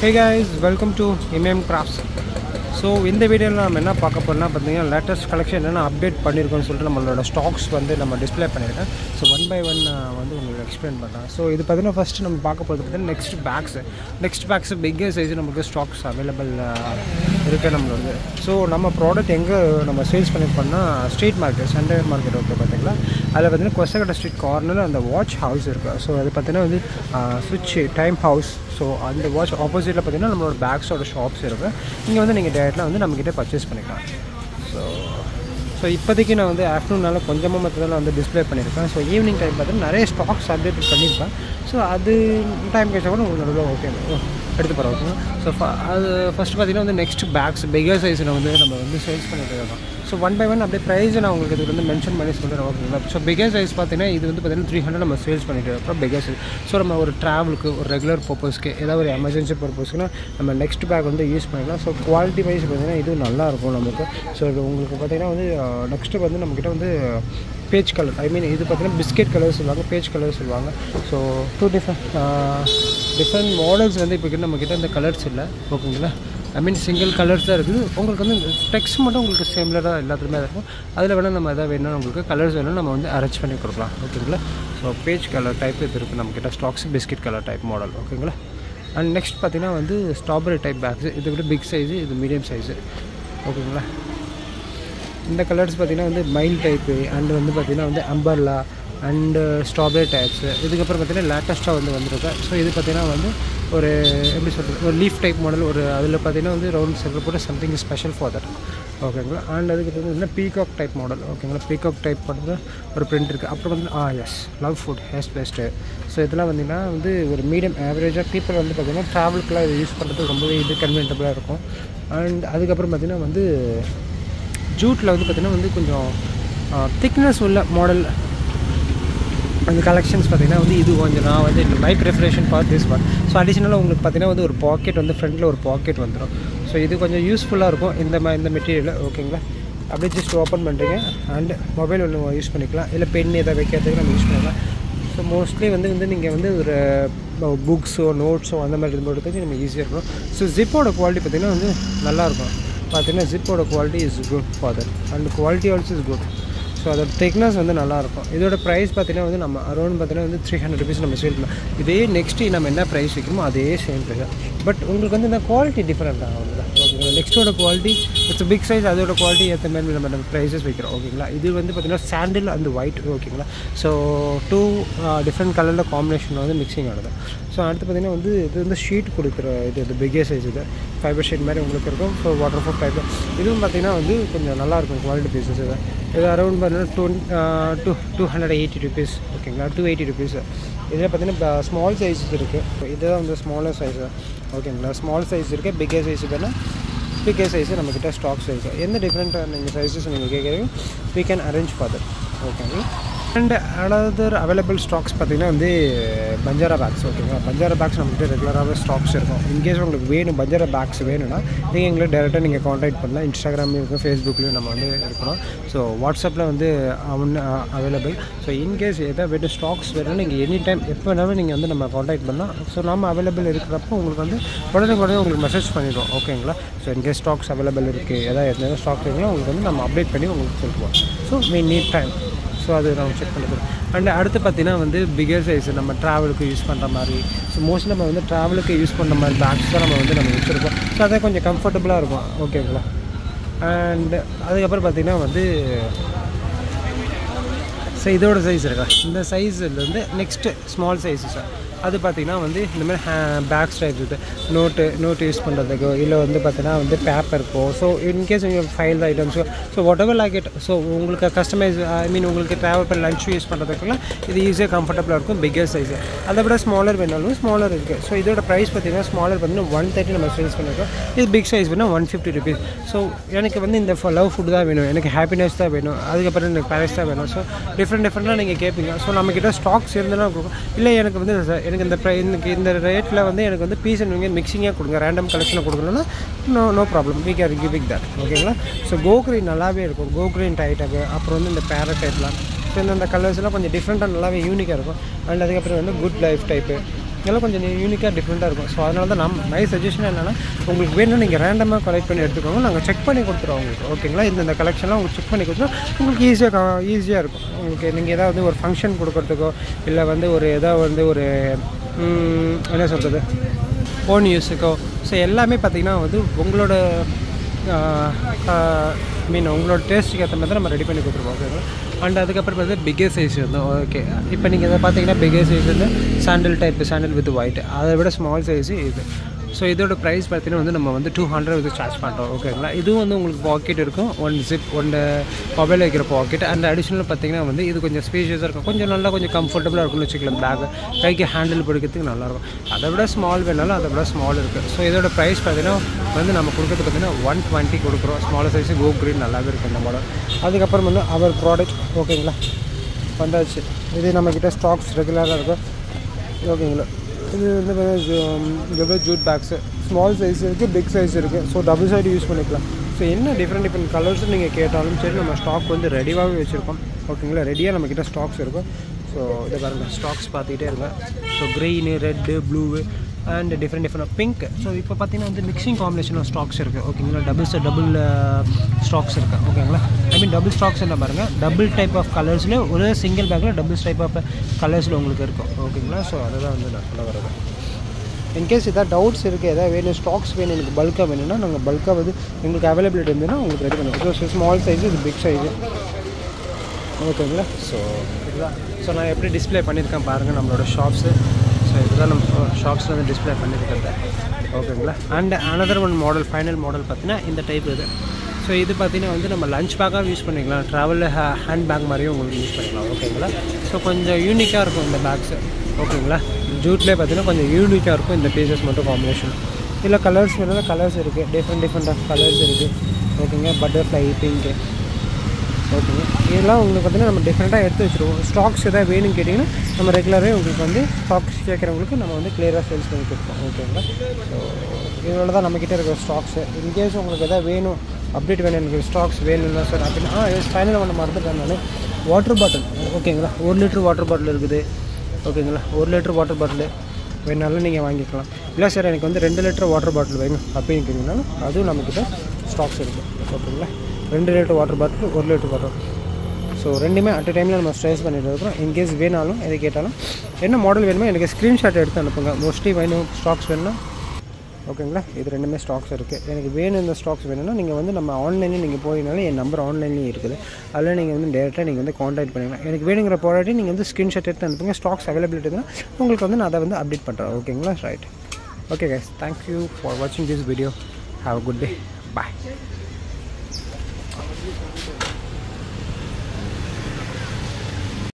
hey guys welcome to M M crafts so இந்த வீடியோவில் நம்ம என்ன பார்க்க போறோம்னா பார்த்தீங்கன்னா லேட்டஸ்ட் கலெக்ஷன் என்னென்ன அப்டேட் பண்ணியிருக்கோம்னு சொல்லிட்டு நம்மளோட ஸ்டாக்ஸ் வந்து நம்ம டிஸ்ப்ளே பண்ணியிருக்கேன் ஸோ ஒன் பை ஒன் வந்து உங்களுக்கு எக்ஸ்பிளைன் பண்ணுறேன் ஸோ இது பார்த்தீங்கன்னா ஃபஸ்ட்டு நம்ம பார்க்க போகிறது பார்த்தீங்கன்னா next bags next bags bigger size நமக்கு ஸ்டாக்ஸ் அவைலபிள் இருக்குது நம்மளோட ஸோ நம்ம ப்ராடக்ட் எங்கே நம்ம சேல்ஸ் பண்ணியிருக்கோம்னா street market Sunday market okay பார்த்தீங்களா அதில் பார்த்தீங்கன்னா கொசக்கடை ஸ்ட்ரீட் கார்னரில் அந்த வாட்ச் ஹவுஸ் இருக்குது ஸோ அது பார்த்தீங்கன்னா வந்து சுவிட்ச் டைம் ஹவுஸ் ஸோ அந்த வாட்ச் ஆப்போசிட்டில் பார்த்தீங்கன்னா நம்மளோட பேக்ஸோட ஷாப்ஸ் இருக்குது இங்கே வந்து நீங்கள் டேரெக்டாக வந்து நம்மக்கிட்ட பர்ச்சேஸ் பண்ணிக்கலாம் ஸோ ஸோ இப்போதைக்கு நான் வந்து ஆஃப்டர்நூனால கொஞ்சமாக மற்றதெல்லாம் வந்து டிஸ்ப்ளே பண்ணியிருக்கேன் ஸோ ஈவினிங் டைம் பார்த்தீங்கன்னா நிறைய ஸ்டாக்ஸ் அப்டேட் பண்ணியிருப்பேன் ஸோ அது டைம் கிடைச்சா கூட உங்களுக்கு நல்லா ஓகே எடுத்து போகிறோம் ஓகேங்களா ஸோ அது ஃபஸ்ட்டு பார்த்தீங்கன்னா வந்து நெக்ஸ்ட் பேக்ஸ் பிகர் சைஸில் வந்து நம்ம வந்து சேல்ஸ் பண்ணிட்டு இருக்கோம் ஸோ ஒன் பை ஒன் அப்படியே ப்ரைஸ் நான் உங்களுக்கு இது வந்து மென்ஷன் பண்ணி சொல்கிறேன் ஓகேங்களா ஸோ பிகர் சைஸ் பார்த்தீங்கன்னா இது வந்து பார்த்தீங்கன்னா த்ரீ ஹண்ட்ரட் நம்ம சேல்ஸ் பண்ணிட்டு இருக்கோம் பிகர் சைஸ் ஸோ நம்ம ஒரு ட்ராவலுக்கு ஒரு ரெகுலர் பர்பஸ்க்கு ஏதாவது ஒரு எமர்ஜென்சி பர்பஸ்க்குனா நம்ம நெக்ஸ்ட் பேக் வந்து யூஸ் பண்ணிக்கலாம் ஸோ குவாலிட்டி வைஸ் பார்த்தீங்கன்னா இது நல்லாயிருக்கும் நமக்கு ஸோ இது உங்களுக்கு பார்த்தீங்கன்னா வந்து நெக்ஸ்ட்டு வந்து நம்மக்கிட்ட வந்து பேஜ் கலர் ஐ மீன் இது பார்த்தீங்கன்னா பிஸ்கெட் கலர் சொல்லுவாங்க பேஜ் கலர் சொல்லுவாங்க so two different different models வந்து இப்போ நம்மக்கிட்ட இந்த கலர்ஸ் இல்லை ஓகேங்களா ஐ மீன் சிங்கிள் கலர்ஸ் தான் இருக்குது உங்களுக்கு வந்து டெக்ஸ்ட் மட்டும் உங்களுக்கு சிமிலராக எல்லாத்துலேயுமே இருக்கும் அதில் வேணால் நம்ம எதாவது வேணும் உங்களுக்கு கலர்ஸ் வேணும் நம்ம வந்து அரேஞ்ச் பண்ணி கொடுக்கலாம் ஓகேங்களா ஸோ பேஜ் கலர் டைப் இது இருக்குது நம்மக்கிட்ட stocks biscuit colour type model ஓகேங்களா அண்ட் நெக்ஸ்ட் பார்த்தீங்கன்னா வந்து ஸ்ட்ராபெரி டைப் பேக்ஸ் இது விட பிக் சைஸு இது மீடியம் சைஸு ஓகேங்களா இந்த கலர்ஸ் பார்த்திங்கன்னா வந்து மைல் டைப்பு அண்டு வந்து பார்த்திங்கன்னா வந்து அம்பர்லா அண்டு ஸ்ட்ராபெரி டைப்ஸு இதுக்கப்புறம் பார்த்திங்கன்னா லேட்டஸ்ட்டாக வந்து வந்திருக்கு ஸோ இது பார்த்திங்கன்னா வந்து ஒரு எப்படி சொல்கிறது ஒரு லீஃப் டைப் மாடல் ஒரு அதில் பார்த்திங்கன்னா வந்து ரவுண்ட் சர்க்கிள் போட்டு சம்திங் ஸ்பெஷல் ஃபார் தட் ஓகேங்களா அண்ட் அதுக்கு வந்து பீகாக் டைப் மாடல் ஓகேங்களா பீகாக் டைப் பண்ணுறது ஒரு பிரிண்ட் இருக்குது அப்புறம் வந்து ஆ S love foot hair paste so இதெல்லாம் வந்திங்கன்னா வந்து ஒரு மீடியம் ஆவரேஜாக பீப்புள் வந்து பார்த்திங்கன்னா ட்ராவலுக்குலாம் இது யூஸ் பண்ணுறதுக்கு ரொம்பவே இது கன்வீனியபுளாக இருக்கும் அண்ட் அதுக்கப்புறம் பார்த்திங்கன்னா வந்து ஜூட்டில் வந்து பார்த்திங்கன்னா வந்து கொஞ்சம் திக்னஸ் உள்ள மாடல் அந்த கலெக்ஷன்ஸ் பார்த்திங்கன்னா வந்து இது கொஞ்சம் நான் வந்து my preference for this one so அடிஷ்னலாக உங்களுக்கு பார்த்திங்கன்னா வந்து ஒரு பாக்கெட் வந்து ஃப்ரண்ட்டில் ஒரு பாக்கெட் வந்துடும் ஸோ இது கொஞ்சம் யூஸ்ஃபுல்லாக இருக்கும் இந்த மா இந்த மெட்டீரியல் ஓகேங்களா அப்படியே ஜஸ்ட் ஓப்பன் பண்ணுறீங்க அண்ட் மொபைல் ஒன்று யூஸ் பண்ணிக்கலாம் இல்லை பென் எதை வைக்கிறதுக்கு நம்ம யூஸ் பண்ணிக்கலாம் ஸோ மோஸ்ட்லி வந்து வந்து நீங்கள் வந்து ஒரு புக்ஸோ நோட்ஸோ அந்த மாதிரி இது போடுறதுக்கு நம்ம ஈஸியாக இருக்கும் ஸோ ஜிப்போட குவாலிட்டி பார்த்திங்கன்னா வந்து நல்லாயிருக்கும் பார்த்தீங்கன்னா ஜிப்போட quality is good for that and quality also is good so அதோட திக்னஸ் வந்து நல்லாயிருக்கும் இதோட ப்ரைஸ் பார்த்தீங்கன்னா வந்து நம்ம அரௌண்ட் பார்த்தீங்கன்னா வந்து த்ரீ ஹண்ட்ரட் ருபீஸ் நம்ம சேல் பண்ணலாம் இதே நெக்ஸ்ட்டு நம்ம என்ன ப்ரைஸ் வைக்கிறோமோ அதே சேம் ப்ரைஸ் பட் உங்களுக்கு வந்து இந்த குவாலிட்டி டிஃப்ரெண்ட் ஆகும் அவ்வளோதான் ஓகேங்களா நெக்ஸ்ட்டோட குவாலிட்டி இட்ஸ் பிக் சைஸ் அதோட குவாலிட்டி ஏற்ற மாதிரி நம்ம நம்ம ப்ரைஸஸ் வைக்கிறோம் ஓகேங்களா இது வந்து பார்த்திங்கன்னா சாண்டில் அண்ட் ஒயிட் ஓகேங்களா ஸோ டூ டிஃப்ரெண்ட் கலரில் காம்பினேஷன் வந்து மிக்சிங் ஆகுது ஸோ அடுத்து பார்த்திங்கன்னா வந்து இது வந்து ஷீட் கொடுக்குற இது இது பிக்கே சைஸ் இது ஃபைபர் ஷீட் மாதிரி உங்களுக்கு இருக்கும் ஸோ வாட்டர் ப்ரூஃப் டைப் இதுவும் பார்த்திங்கன்னா வந்து கொஞ்சம் நல்லாயிருக்கும் குவாலிட்டி பீசஸ் இது இது அரௌண்ட் பார்த்தீங்கன்னா two two two hundred eighty rupees ஓகேங்களா டூ எயிட்டி ருபீஸ் இதில் பார்த்தீங்கன்னா ஸ்மால் சைஸஸ் இருக்குது இதுதான் வந்து ஸ்மாலர் சைஸு ஓகேங்களா ஸ்மால் சைஸ் இருக்குது பிக்கே சைஸ் வேணால் பிக்கே சைஸு நம்மக்கிட்ட ஸ்டாக்ஸ் இருக்குது எந்த டிஃப்ரெண்ட்டாக நீங்கள் சைஸஸ் நீங்கள் கேட்குறீங்க we can arrange for that ஓகேங்களா அண்ட் அனதர் அவைலபிள் ஸ்டாக்ஸ் பார்த்திங்கன்னா வந்து பஞ்சாரா பேக்ஸ் ஓகேங்களா பஞ்சாரா பேக்ஸ் நம்மகிட்ட ரெகுலராகவே ஸ்டாக்ஸ் இருக்கும் இன்கேஸ் உங்களுக்கு வேணும் பஞ்சாரா பேக்ஸ் வேணும்னா நீங்கள் எங்களை டேரெக்டாக நீங்கள் காண்டாக்ட் பண்ணலாம் இன்ஸ்டாகிராம்லேயும் இருக்கும் ஃபேஸ்புக்லேயும் நம்ம வந்து இருக்கிறோம் ஸோ வாட்ஸ்அப்பில் வந்து ஒன்று அவைலபிள் ஸோ இன்கேஸ் எதாவது வேணும் ஸ்டாக்ஸ் வேணும் நீங்கள் எனி டைம் எப்போ வேணாலும் நீங்கள் வந்து நம்ம காண்டாக்ட் பண்ணலாம் ஸோ நம்ம அவைலபிள் இருக்கிறப்போ உங்களுக்கு வந்து உடனே உடனே உங்களுக்கு மெசேஜ் பண்ணிடுவோம் ஓகேங்களா ஸோ இன்கேஸ் ஸ்டாக்ஸ் அவைலபிள் இருக்குது எதாவது எதாவது ஸ்டாக் வேணுங்களோ உங்களுக்கு வந்து நம்ம அப்டேட் பண்ணி உங்களுக்கு சொல்லுவோம் so me need time so அது நம்ம செக் பண்ணிக்கிறோம் அண்ட் அடுத்து பார்த்தீங்கன்னா வந்து பிகர் சைஸ் நம்ம ட்ராவலுக்கு யூஸ் பண்ணுற மாதிரி ஸோ மோஸ்ட்லி நம்ம வந்து ட்ராவலுக்கு யூஸ் பண்ணுற மாதிரி பேக்ஸ் தான் நம்ம வந்து நம்ம வச்சுருக்கோம் ஸோ அதை கொஞ்சம் கம்ஃபர்டபுளாக இருக்கும் ஓகேங்களா அண்ட் அதுக்கப்புறம் பார்த்திங்கன்னா வந்து ஸோ இதோட சைஸ் இருக்கா இந்த சைஸ்லேருந்து நெக்ஸ்ட்டு ஸ்மால் சைஸு சார் அது பார்த்திங்கன்னா வந்து இந்த மாதிரி ஹே பேக் டைப் இது நோட்டு நோட்டு யூஸ் பண்ணுறதுக்கோ இல்லை வந்து பார்த்தீங்கன்னா வந்து பேப்பருக்கோ ஸோ இன்கேஸ் நீங்கள் ஃபைல் ஐட்டம்ஸோ so whatever like it so உங்களுக்கு கஸ்டமைஸ் ஐ மீன் உங்களுக்கு ட்ராவல் பண்ணி லஞ்ச் யூஸ் பண்ணுறதுக்குலாம் இது ஈஸியாக கம்ஃபர்டபுளாக இருக்கும் பிக்கர் சைஸு அதை விட ஸ்மாலர் வேணாலும் ஸ்மாலர் இருக்குது ஸோ இதோட ப்ரைஸ் பார்த்தீங்கன்னா ஸ்மாலர் பார்த்தீங்கன்னா ஒன் தேர்ட்டி நம்ம சேல்ஸ் பண்ணியிருக்கோம் இது பிக் சைஸ் வேணும் ஒன் ஃபிஃப்டி ருபீஸ் ஸோ எனக்கு வந்து இந்த லவ் ஃபுட் தான் வேணும் எனக்கு ஹாப்பினஸ் தான் வேணும் அதுக்கப்புறம் எனக்கு பேரஸ் தான் வேணும் ஸோ டிஃப்ரெண்ட் டிஃப்ரெண்ட்டாக நீங்கள் கேட்பீங்க ஸோ நம்மக்கிட்ட ஸ்டாக்ஸ் இருந்தாலும் கொடுக்கும் இல்லை எனக்கு வந்து எனக்கு இந்த ப்ரை எனக்கு இந்த ரேட்டில் வந்து எனக்கு வந்து பீஸ் அண்ட் நீங்கள் மிக்சிங்காக கொடுங்க ரேண்டம் கலெக்ஷனில் கொடுக்கணும்னா no no problem we care giving that ஓகேங்களா ஸோ கோக்ரீன் நல்லாவே இருக்கும் கோக்ரீன் டைட்டாக அப்புறம் வந்து இந்த பேரட் டைப்லாம் ஸோ இந்த கலர்ஸ்லாம் கொஞ்சம் டிஃப்ரெண்ட்டாக நல்லாவே யூனிக்காக இருக்கும் அண்ட் அதுக்கப்புறம் வந்து குட் லைஃப் டைப்பு இதெல்லாம் கொஞ்சம் யூனிக்காக டிஃப்ரெண்ட்டாக இருக்கும் ஸோ அதனால தான் நம்ம மை சஜஷன் என்னென்னா உங்களுக்கு வேணும்னா நீங்கள் ரேண்டமாக கலெக்ட் பண்ணி எடுத்துக்கோங்க நாங்கள் செக் பண்ணி கொடுத்துருவோம் உங்களுக்கு ஓகேங்களா இந்த இந்த கலெக்ஷன்லாம் உங்களுக்கு செக் பண்ணி கொடுத்துருவோம் உங்களுக்கு ஈஸியாக ஈஸியாக இருக்கும் உங்களுக்கு நீங்கள் ஏதாவது ஒரு ஃபங்க்ஷன் கொடுக்குறதுக்கோ இல்லை வந்து ஒரு ஏதாவது வந்து ஒரு ம், என்ன சொல்கிறது ஓன் யூஸுக்கோ ஸோ எல்லாமே பார்த்திங்கன்னா வந்து உங்களோட மீன் உங்களோட டேஸ்ட்டுக்கு ஏற்ற மாதிரி தான் நம்ம ரெடி பண்ணி கொடுத்துருவோம் ஓகேங்களா அண்ட் அதுக்கப்புறம் பார்த்து பிகே சைஸ் வந்து ஓகே இப்போ நீங்கள் இதை பார்த்தீங்கன்னா பிகே சைஸ் வந்து sandal type sandal with white அதை விட ஸ்மால் சைஸு இது ஸோ இதோட ப்ரைஸ் பார்த்தீங்கன்னா வந்து நம்ம வந்து டூ ஹண்ட்ரட் வந்து சார்ஜ் பண்ணுறோம் ஓகேங்களா இதுவும் வந்து உங்களுக்கு பாக்கெட் இருக்கும் ஒன் ஜிப் ஒன்று மொபைல் வைக்கிற பாக்கெட் அண்ட் அடிஷ்னல் பார்த்தீங்கன்னா வந்து இது கொஞ்சம் ஸ்பேஷியஸாக இருக்கும் கொஞ்சம் நல்லா கொஞ்சம் கம்ஃபர்டபுளாக இருக்கும்னு வச்சுக்கலாம் பேக் கைக்கு ஹேண்டில் பிடிக்கிறதுக்கு நல்லாயிருக்கும் அதை விட ஸ்மால் வேணாலும் அதை விட ஸ்மால் இருக்குது ஸோ இதோட ப்ரைஸ் பார்த்தீங்கன்னா வந்து நம்ம கொடுக்குறது பார்த்தீங்கன்னா ஒன் டுவெண்ட்டி கொடுக்குறோம் ஸ்மால் சைஸ் கோ க்ரீன் நல்லாவே இருக்கும் இந்த மாடல் அதுக்கப்புறம் வந்து அவர் ப்ராடக்ட் ஓகேங்களா வந்தாச்சு இது நம்மக்கிட்ட ஸ்டாக்ஸ் ரெகுலராக இருக்கும் ஓகேங்களா இது வந்து பார்த்தீங்கன்னா ஜூட் பேக்ஸு ஸ்மால் சைஸ் இருக்குது பிக் சைஸ் இருக்குது ஸோ டபுள் சைடு யூஸ் பண்ணிக்கலாம் ஸோ என்ன டிஃப்ரெண்ட் டிஃப்ரெண்ட் கலர்ஸ் நீங்கள் கேட்டாலும் சரி நம்ம ஸ்டாக் வந்து ரெடியாகவே வச்சுருக்கோம் ஓகேங்களா ரெடியாக நம்மக்கிட்ட ஸ்டாக்ஸ் இருக்கும் ஸோ இதை பாருங்கள் ஸ்டாக்ஸ் பார்த்துக்கிட்டே இருக்கேன் so green red blue and different different pink so இப்போ பார்த்தீங்கன்னா வந்து மிக்சிங் காம்பினேஷன் ஆஃப் ஸ்டாக்ஸ் இருக்குது ஓகேங்களா டபுள் டபுள் ஸ்டாக்ஸ் இருக்குது ஓகேங்களா ஐ மீன் டபுள் ஸ்டாக்ஸ் என்ன பாருங்கள் டபுள் டைப் ஆஃப் கலர்ஸில் ஒரே சிங்கிள் பேக்கில் டபுள் டைப் ஆஃப் கலர்ஸில் உங்களுக்கு இருக்கும் ஓகேங்களா ஸோ அதை தான் வந்து நான் சொல்ல வரது இன்கேஸ் ஏதாவது டவுட்ஸ் இருக்குது எதாவது வேணும் ஸ்டாக்ஸ் வேணும் எனக்கு பல்காக வேணும்னா நாங்கள் பல்காக வந்து எங்களுக்கு அவைலபிலிட்டி இருந்ததுன்னா உங்களுக்கு ரெடி பண்ணுவோம் ஸோ ஸ்மால் சைஸு இது பிக் சைஸு ஓகேங்களா ஸோ இதுதான் ஸோ நான் எப்படி டிஸ்ப்ளே பண்ணியிருக்கேன் பாருங்கள் நம்மளோட ஷாப்ஸு ஸோ இதுதான் நம்ம ஷாப்ஸில் வந்து டிஸ்ப்ளே பண்ணியிருக்கிறது ஓகேங்களா and another one model final model பார்த்தீங்கன்னா இந்த டைப் இது ஸோ இது பார்த்தீங்கன்னா வந்து நம்ம லஞ்ச் பேக்காக யூஸ் பண்ணிக்கலாம் ட்ராவல் ஹேண்ட் பேக் மாதிரியும் உங்களுக்கு யூஸ் பண்ணிக்கலாம் ஓகேங்களா ஸோ கொஞ்சம் யூனிக்காக இருக்கும் இந்த பேக்ஸு ஓகேங்களா ஜூட்லேயே பார்த்தீங்கன்னா கொஞ்சம் யூனிக்காக இருக்கும் இந்த பீசஸ் மட்டும் காம்பினேஷன் இதில் கலர்ஸ் வேணாலும் கலர்ஸ் இருக்குது டிஃப்ரெண்ட் டிஃப்ரெண்ட் ஆஃப் கலர்ஸ் இருக்குது ஓகேங்க பட்டர்ஃப்ளை பிங்க்கு ஓகேங்க இதெல்லாம் உங்களுக்கு பார்த்தீங்கன்னா நம்ம டிஃப்ரெண்ட்டாக எடுத்து வச்சுருவோம் ஸ்டாக்ஸ் எதாவது வேணும்னு கேட்டிங்கன்னா நம்ம ரெகுலராகவே உங்களுக்கு வந்து ஸ்டாக்ஸ் கேட்குறவங்களுக்கு நம்ம வந்து கிளியராக சேல்ஸ் பண்ணி கொடுப்போம் ஓகேங்களா ஸோ இதோட தான் நம்மக்கிட்ட இருக்கிற ஸ்டாக்ஸு இன்கேஸ் உங்களுக்கு எதாவது வேணும் அப்டேட் வேணும் எனக்கு ஸ்டாக்ஸ் வேணும்னா சார் அப்படின்னா ஆ எஸ் ஃபைனல் ஒன்று மறந்துட்டேன் நான் வாட்டர் பாட்டில் ஓகேங்களா ஒரு லிட்டர் வாட்டர் பாட்டில் இருக்குது ஓகேங்களா ஒரு லிட்டர் வாட்டர் பாட்டில் வேணாலும் நீங்கள் வாங்கிக்கலாம் இல்லை சார் எனக்கு வந்து ரெண்டு லிட்டர் வாட்டர் பாட்டில் வேணும் அப்படின்னு கேட்டிங்கனாலும் அதுவும் நம்மக்கிட்ட ஸ்டாக்ஸ் இருக்குது ஓகேங்களா ரெண்டு லிட்டர் வாட்டர் பாட்டில் ஒரு லிட்டர் வாட்டர் ஸோ ரெண்டுமே அட் டைமில் நம்ம ஸ்ட்ரெஸ் பண்ணிட்டு இருக்கிறோம் இன்கேஸ் வேணாலும் எது கேட்டாலும் என்ன மாடல் வேணுமோ எனக்கு ஸ்க்ரீன்ஷாட் எடுத்து அனுப்புங்க மோஸ்ட்லி வேணும் ஸ்டாக்ஸ் வேணும்னா ஓகேங்களா இது ரெண்டுமே ஸ்டாக்ஸ் இருக்குது எனக்கு வேணும் இந்த ஸ்டாக்ஸ் வேணும்னா நீங்கள் வந்து நம்ம ஆன்லைனில் நீங்கள் போயினாலும் என் நம்பர் ஆன்லைன்லேயும் இருக்குது அதில் நீங்கள் வந்து டேரெக்டாக நீங்கள் வந்து காண்டாக்ட் பண்ணிக்கலாம் எனக்கு வேணுங்கிற ப்ராடக்ட்டை நீங்கள் வந்து ஸ்க்ரீன்ஷாட் எடுத்து அனுப்புங்க ஸ்டாக்ஸ் அவைலபிலிட்டி இருந்தால் உங்களுக்கு வந்து நான் அதை வந்து அப்டேட் பண்ணுறேன் ஓகேங்களா right okay guys thank you for வாட்சிங் this video have a good day bye